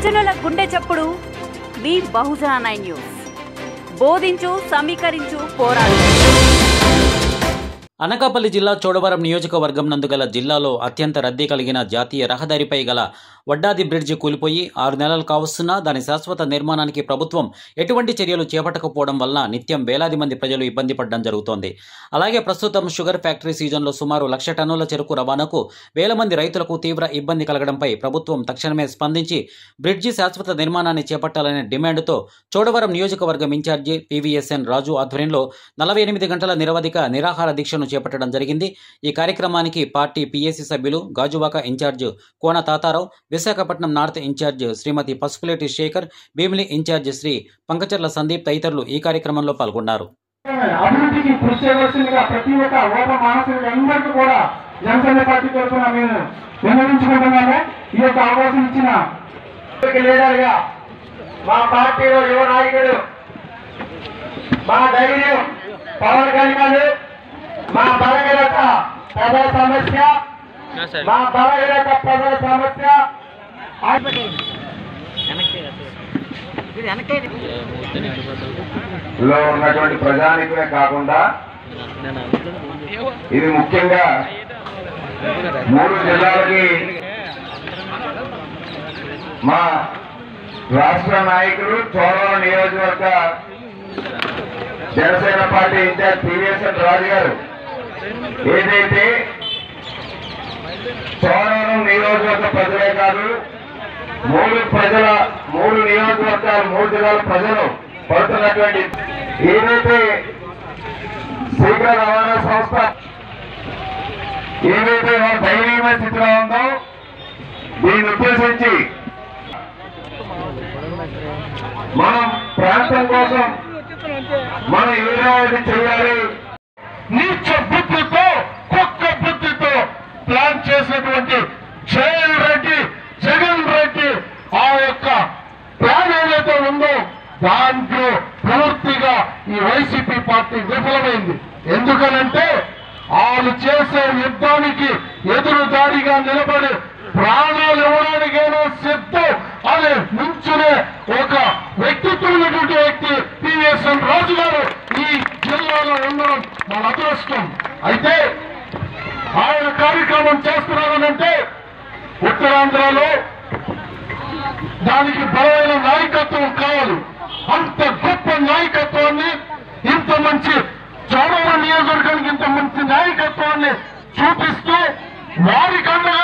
బహుజనుల గుండె చప్పుడు మీ బహుజన నైన్ న్యూస్ బోధించు సమీకరించు పోరాడు అనకాపల్లి జిల్లా చోడవరం నియోజకవర్గం నందు గల జిల్లాలో అత్యంత రద్దీ కలిగిన జాతీయ రహదారిపై గల వడ్డాది బ్రిడ్జి కూలిపోయి ఆరు నెలలు కావస్తున్నా దాని శాశ్వత నిర్మాణానికి ప్రభుత్వం ఎటువంటి చర్యలు చేపట్టకపోవడం వలన నిత్యం వేలాది మంది ప్రజలు ఇబ్బంది పడడం జరుగుతోంది అలాగే ప్రస్తుతం షుగర్ ఫ్యాక్టరీ సీజన్లో సుమారు లక్ష టన్నుల చెరుకు రవాణాకు వేల మంది రైతులకు తీవ్ర ఇబ్బంది కలగడంపై ప్రభుత్వం తక్షణమే స్పందించి బ్రిడ్జి శాశ్వత నిర్మాణాన్ని చేపట్టాలనే డిమాండ్తో చోడవరం నియోజకవర్గం ఇన్ఛార్జి పివిఎస్ఎన్ రాజు ఆధ్వర్యంలో నలభై ఎనిమిది గంటల నిరవధిక నిరాహార దీక్షను చేపట్టడం జరిగింది ఈ కార్యక్రమానికి పార్టీ పీఏసీ సభ్యులు Gajuwaka in-charge Kona Tatarao Visakhapatnam north in-charge Shrimati Pasupuleti Sekhar Bheemili in-charge Shri Panchakarla Sandeep తదితరులు ఈ కార్యక్రమంలో పాల్గొన్నారు అభివృద్ధికి కృషి చేయవలసిందిగా ప్రతి ఒక్క ఓట మానసిక అందరికీ కూడా జనసేన పార్టీ తరఫున మేము విన్నవించుకుంటున్నాము ఈ యొక్క అవకాశం ఇచ్చిన లీడర్గా మా పార్టీలో యువ నాయకుడు మా ధైర్యం పవన్ కళ్యాణ్ మా బలహీనత ప్రజల సమస్య మా బలహీనత ప్రజల సమస్య లో ఉన్నటువంటి ప్రజానికమే కాకుండా ఇది ముఖ్యంగా మూడు జిల్లాలకి మా రాష్ట్ర నాయకులు చోడవరం నియోజకవర్గ Janasena party in-charge PVSN Raju garu ఏదైతే చోడవరం నియోజకవర్గ ప్రజలే కాదు మూడు ప్రజల మూడు నియోజకవర్గాలు మూడు జిల్లాల ప్రజలు పడుతున్నటువంటి ఏదైతే శీఘ్ర రవాణా సంస్థ ఏదైతే మన దయనీయమైన స్థితిలో ఉందో దీన్ని ఉద్దేశించి మనం ప్రాంతం కోసం మనం ఏదైనా చేయాలి నీచ బుద్ధితో కుక్క బుద్ధితో ప్లాన్ చేసినటువంటి జగన్ రెడ్డి జగన్ రెడ్డి ఆ యొక్క ప్లాన్ ఏదైతే ఉందో దాంట్లో పూర్తిగా ఈ వైసీపీ పార్టీ విఫలమైంది ఎందుకనంటే వాళ్ళు చేసే యుద్ధానికి ఎదురు దాడిగా నిలబడి ప్రాణాలు ఇవ్వడానికైనా సిద్ధం అని నుంచునే ఒక వ్యక్తిత్వం ఉన్నటువంటి వ్యక్తి పివిఎస్ఎన్ రాజు గారు ఈ జిల్లాలో ఉండడం మన అదృష్టం అయితే ఆయన కార్యక్రమం చేస్తున్నారనంటే ఉత్తరాంధ్రలో దానికి బలమైన నాయకత్వం కావాలి అంత గొప్ప నాయకత్వాన్ని ఇంత మంచి చోడవరం నియోజకవర్గానికి ఇంత మంచి నాయకత్వాన్ని చూపిస్తూ వారికి అండగా